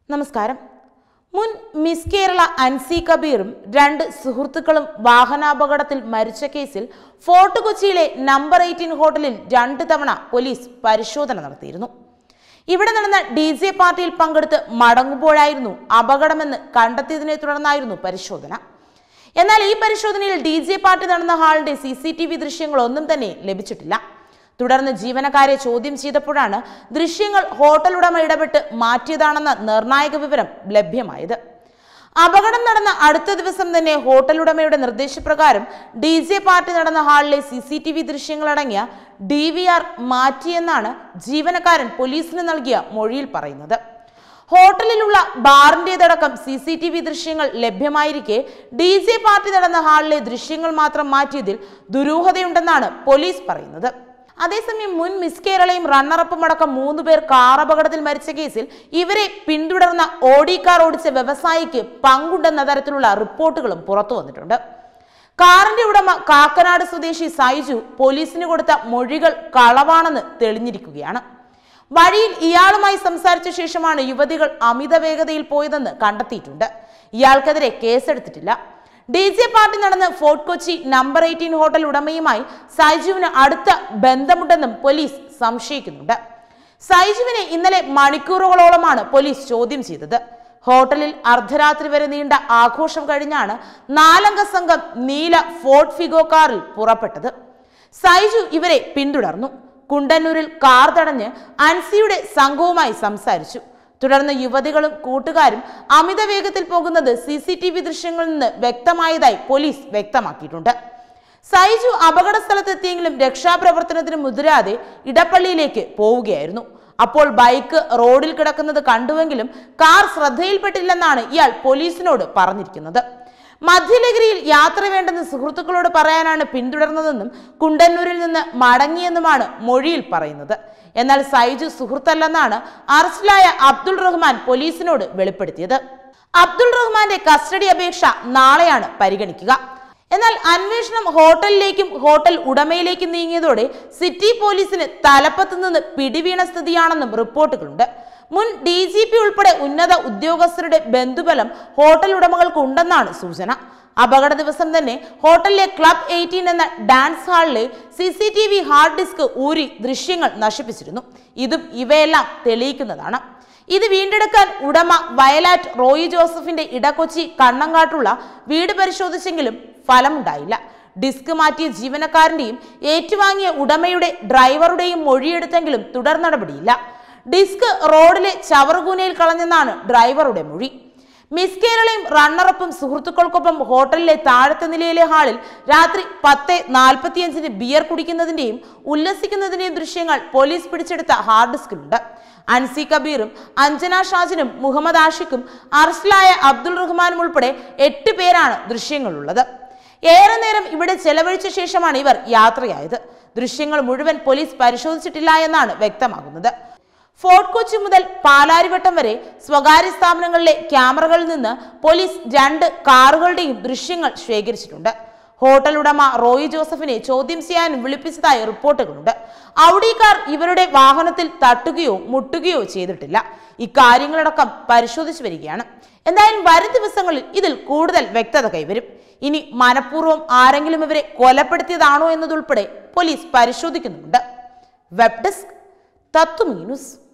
നമസ്കാരം മുൻ മിസ് കേരള അൻസി കബീറും രണ്ട് സുഹൃത്തുക്കളും വാഹനാപകടത്തിൽ മരിച്ച കേസിൽ ഫോർട്ട് കൊച്ചിയിലെ നമ്പർ എയ്റ്റീൻ ഹോട്ടലിൽ രണ്ട് തവണ പോലീസ് പരിശോധന നടത്തിയിരുന്നു ഇവിടെ നടന്ന ഡി ജെ പാർട്ടിയിൽ പങ്കെടുത്ത് മടങ്ങുമ്പോഴായിരുന്നു അപകടമെന്ന് കണ്ടെത്തിയതിനെ തുടർന്നായിരുന്നു പരിശോധന എന്നാൽ ഈ പരിശോധനയിൽ ഡി ജെ പാർട്ടി നടന്ന ഹാളിന്റെ സി സി ടി വി ദൃശ്യങ്ങളൊന്നും തന്നെ ലഭിച്ചിട്ടില്ല തുടർന്ന് ജീവനക്കാരെ ചോദ്യം ചെയ്തപ്പോഴാണ് ദൃശ്യങ്ങൾ ഹോട്ടൽ ഉടമ ഇടപെട്ട് മാറ്റിയതാണെന്ന നിർണായക വിവരം ലഭ്യമായത് അപകടം നടന്ന അടുത്ത ദിവസം തന്നെ ഹോട്ടൽ ഉടമയുടെ നിർദ്ദേശപ്രകാരം ഡി ജെ പാർട്ടി നടന്ന ഹാളിലെ സി സി ടി വി ദൃശ്യങ്ങളടങ്ങിയ ഡി വി ആർ മാറ്റിയെന്നാണ് ജീവനക്കാരൻ പോലീസിന് നൽകിയ മൊഴിയിൽ പറയുന്നത് ഹോട്ടലിലുള്ള ബാറിന്റേതടക്കം സി സി ടി വി ദൃശ്യങ്ങൾ ലഭ്യമായിരിക്കെ ഡി ജെ പാർട്ടി നടന്ന ഹാളിലെ ദൃശ്യങ്ങൾ മാത്രം മാറ്റിയതിൽ ദുരൂഹതയുണ്ടെന്നാണ് പോലീസ് പറയുന്നത് അതേസമയം മുൻ മിസ് കേരളയും റണ്ണറപ്പും അടക്കം മൂന്ന് പേർ കാർ അപകടത്തിൽ മരിച്ച കേസിൽ ഇവരെ പിന്തുടർന്ന ഓടി കാർ ഓടിച്ച വ്യവസായിക്ക് പങ്കുണ്ടെന്ന തരത്തിലുള്ള റിപ്പോർട്ടുകളും പുറത്തു വന്നിട്ടുണ്ട് കാറിന്റെ ഉടമ കാക്കനാട് സ്വദേശി സൈജു പോലീസിന് കൊടുത്ത മൊഴികൾ കളവാണെന്ന് തെളിഞ്ഞിരിക്കുകയാണ് വഴിയിൽ ഇയാളുമായി സംസാരിച്ച ശേഷമാണ് യുവതികൾ അമിത വേഗതയിൽ പോയതെന്ന് കണ്ടെത്തിയിട്ടുണ്ട് ഇയാൾക്കെതിരെ കേസെടുത്തിട്ടില്ല ഡി ജെ പാർട്ടി നടന്ന് Fort Kochi number eighteen hotel ഉടമയുമായി സൈജുവിന് അടുത്ത ബന്ധമുണ്ടെന്നും പോലീസ് സംശയിക്കുന്നുണ്ട് സൈജുവിനെ ഇന്നലെ മണിക്കൂറുകളോളമാണ് പോലീസ് ചോദ്യം ചെയ്തത് ഹോട്ടലിൽ അർദ്ധരാത്രി വരെ നീണ്ട ആഘോഷം കഴിഞ്ഞാണ് നാലംഗ സംഘം നീല ഫോർട്ട് ഫിഗോ കാറിൽ പുറപ്പെട്ടത് സൈജു ഇവരെ പിന്തുടർന്നു കുണ്ടന്നൂരിൽ കാർ തടഞ്ഞ് അൻസിയുടെ സംഘവുമായി സംസാരിച്ചു തുടർന്ന് യുവതികളും കൂട്ടുകാരും അമിത വേഗത്തിൽ പോകുന്നത് സി സി ടി വി ദൃശ്യങ്ങളിൽ നിന്ന് വ്യക്തമായതായി പോലീസ് വ്യക്തമാക്കിയിട്ടുണ്ട് സൈജു അപകട സ്ഥലത്തെത്തിയെങ്കിലും രക്ഷാപ്രവർത്തനത്തിന് മുതിരാതെ ഇടപ്പള്ളിയിലേക്ക് പോവുകയായിരുന്നു അപ്പോൾ ബൈക്ക് റോഡിൽ കിടക്കുന്നത് കണ്ടുവെങ്കിലും കാർ ശ്രദ്ധയിൽപ്പെട്ടില്ലെന്നാണ് ഇയാൾ പോലീസിനോട് പറഞ്ഞിരിക്കുന്നത് മധ്യലഗിരിയിൽ യാത്ര വേണ്ടെന്ന് സുഹൃത്തുക്കളോട് പറയാനാണ് പിന്തുടർന്നതെന്നും കുണ്ടന്നൂരിൽ നിന്ന് മടങ്ങിയെന്നുമാണ് മൊഴിയിൽ പറയുന്നത് എന്നാൽ സൈജു സുഹൃത്തല്ലെന്നാണ് അറസ്റ്റിലായ അബ്ദുൾ റഹ്മാൻ പോലീസിനോട് വെളിപ്പെടുത്തിയത് അബ്ദുൾ റഹ്മാന്റെ കസ്റ്റഡി അപേക്ഷ നാളെയാണ് പരിഗണിക്കുക എന്നാൽ അന്വേഷണം ഹോട്ടലിലേക്കും ഹോട്ടൽ ഉടമയിലേക്കും നീങ്ങിയതോടെ സിറ്റി പോലീസിന് തലപ്പത്ത് നിന്ന് പിടിവീണ സ്ഥിതിയാണെന്നും റിപ്പോർട്ടുകളുണ്ട് മുൻ ഡി ജി പി ഉൾപ്പെടെ ഉന്നത ഉദ്യോഗസ്ഥരുടെ ബന്ധുബലം ഹോട്ടൽ ഉടമകൾക്കുണ്ടെന്നാണ് സൂചന അപകട ദിവസം തന്നെ ഹോട്ടലിലെ ക്ലബ് എയ്റ്റീൻ എന്ന ഡാൻസ് ഹാളിലെ C C T V hard disk ഊരി ദൃശ്യങ്ങൾ നശിപ്പിച്ചിരുന്നു ഇതും ഇവയെല്ലാം തെളിയിക്കുന്നതാണ് ഇത് വീണ്ടെടുക്കാൻ ഉടമ വയലാറ്റ് റോയി ജോസഫിന്റെ ഇടക്കൊച്ചി കണ്ണങ്കാട്ടുള്ള വീട് പരിശോധിച്ചെങ്കിലും ഫലമുണ്ടായില്ല ഡിസ്ക് മാറ്റിയ ജീവനക്കാരന്റെയും ഏറ്റുവാങ്ങിയ ഉടമയുടെ ഡ്രൈവറുടെയും മൊഴിയെടുത്തെങ്കിലും തുടർ നടപടിയില്ല ഡിസ്ക് റോഡിലെ ചവറുകൂനയിൽ കളഞ്ഞെന്നാണ് ഡ്രൈവറുടെ മൊഴി മിസ് കേരളയും റണ്ണറപ്പും സുഹൃത്തുക്കൾക്കൊപ്പം ഹോട്ടലിലെ താഴത്തെ നിലയിലെ ഹാളിൽ രാത്രി പത്ത് നാൽപ്പത്തിയഞ്ചിന് ബിയർ കുടിക്കുന്നതിന്റെയും ഉല്ലസിക്കുന്നതിന്റെയും ദൃശ്യങ്ങൾ പോലീസ് പിടിച്ചെടുത്ത ഹാർഡ് ഡിസ്കിലുണ്ട് അൻസി കബീറും അഞ്ജന ഷാജിനും മുഹമ്മദ് ആഷിഖും അറസ്റ്റിലായ അബ്ദുൾ റഹ്മാനും ഉൾപ്പെടെ എട്ട് പേരാണ് ദൃശ്യങ്ങളുള്ളത് ഏറെ നേരം ഇവിടെ ചെലവഴിച്ച ശേഷമാണ് ഇവർ യാത്രയായത് ദൃശ്യങ്ങൾ മുഴുവൻ പോലീസ് പരിശോധിച്ചിട്ടില്ല എന്നാണ് വ്യക്തമാകുന്നത് ഫോർട്ട് കൊച്ചി മുതൽ പാലാരിവട്ടം വരെ സ്വകാര്യ സ്ഥാപനങ്ങളിലെ ക്യാമറകളിൽ നിന്ന് പോലീസ് രണ്ട് കാറുകളുടെയും ദൃശ്യങ്ങൾ ശേഖരിച്ചിട്ടുണ്ട് ഹോട്ടൽ ഉടമ റോയി ജോസഫിനെ ചോദ്യം ചെയ്യാനും വിളിപ്പിച്ചതായി റിപ്പോർട്ടുകളുണ്ട് ഔഡി കാർ ഇവരുടെ വാഹനത്തിൽ തട്ടുകയോ മുട്ടുകയോ ചെയ്തിട്ടില്ല ഇക്കാര്യങ്ങളടക്കം പരിശോധിച്ചു വരികയാണ് എന്തായാലും വരും ദിവസങ്ങളിൽ ഇതിൽ കൂടുതൽ വ്യക്തത കൈവരും ഇനി മനഃപൂർവ്വം ആരെങ്കിലും ഇവരെ കൊലപ്പെടുത്തിയതാണോ എന്നതുൾപ്പെടെ പോലീസ് പരിശോധിക്കുന്നുണ്ട് വെബ് ഡെസ്ക് തത്വമീ ന്യൂസ്